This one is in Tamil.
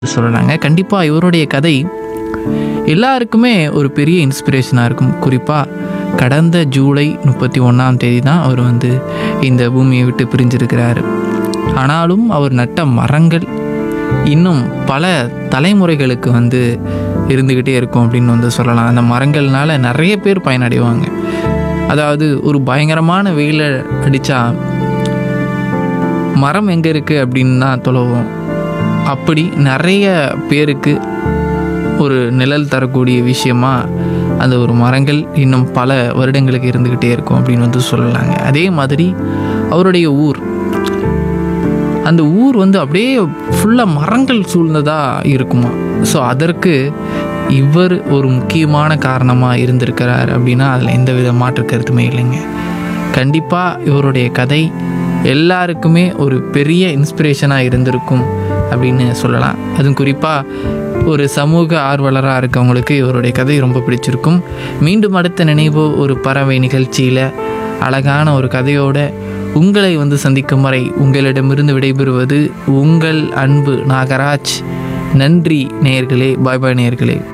சொல்கிறாங்க கண்டிப்பாக இவருடைய கதை எல்லாருக்குமே ஒரு பெரிய இன்ஸ்பிரேஷனாக இருக்கும் குறிப்பாக கடந்த ஜூலை முப்பத்தி ஒன்றாம் தேதி தான் அவர் வந்து இந்த பூமியை விட்டு பிரிஞ்சிருக்கிறாரு ஆனாலும் அவர் நட்ட மரங்கள் இன்னும் பல தலைமுறைகளுக்கு வந்து இருந்துக்கிட்டே இருக்கும் அப்படின்னு வந்து சொல்லலாம் அந்த மரங்கள்னால நிறைய பேர் பயனடைவாங்க அதாவது ஒரு பயங்கரமான வெயில அடித்தா மரம் எங்கே இருக்குது அப்படின்னு தான் தொலைவோம் அப்படி நிறைய பேருக்கு ஒரு நிழல் தரக்கூடிய விஷயமா அந்த ஒரு மரங்கள் இன்னும் பல வருடங்களுக்கு இருந்துக்கிட்டே இருக்கும் அப்படின்னு வந்து சொல்லலாங்க அதே மாதிரி அவருடைய ஊர் அந்த ஊர் வந்து அப்படியே ஃபுல்லாக மரங்கள் சூழ்ந்ததாக இருக்குமா ஸோ அதற்கு இவர் ஒரு முக்கியமான காரணமாக இருந்திருக்கிறார் அப்படின்னா அதில் எந்த வித மாற்று கருத்துமே இல்லைங்க கண்டிப்பாக இவருடைய கதை எல்லாருக்குமே ஒரு பெரிய இன்ஸ்பிரேஷனாக இருந்திருக்கும் அப்படின்னு சொல்லலாம் அதுவும் குறிப்பாக ஒரு சமூக ஆர்வலராக இருக்கவங்களுக்கு இவருடைய கதை ரொம்ப பிடிச்சிருக்கும் மீண்டும் அடுத்த நினைவு ஒரு பறவை நிகழ்ச்சியில் அழகான ஒரு கதையோட உங்களை வந்து சந்திக்கும் வரை உங்களிடமிருந்து விடைபெறுவது உங்கள் அன்பு நாகராஜ் நன்றி நேயர்களே பாய் பாய் நேயர்களே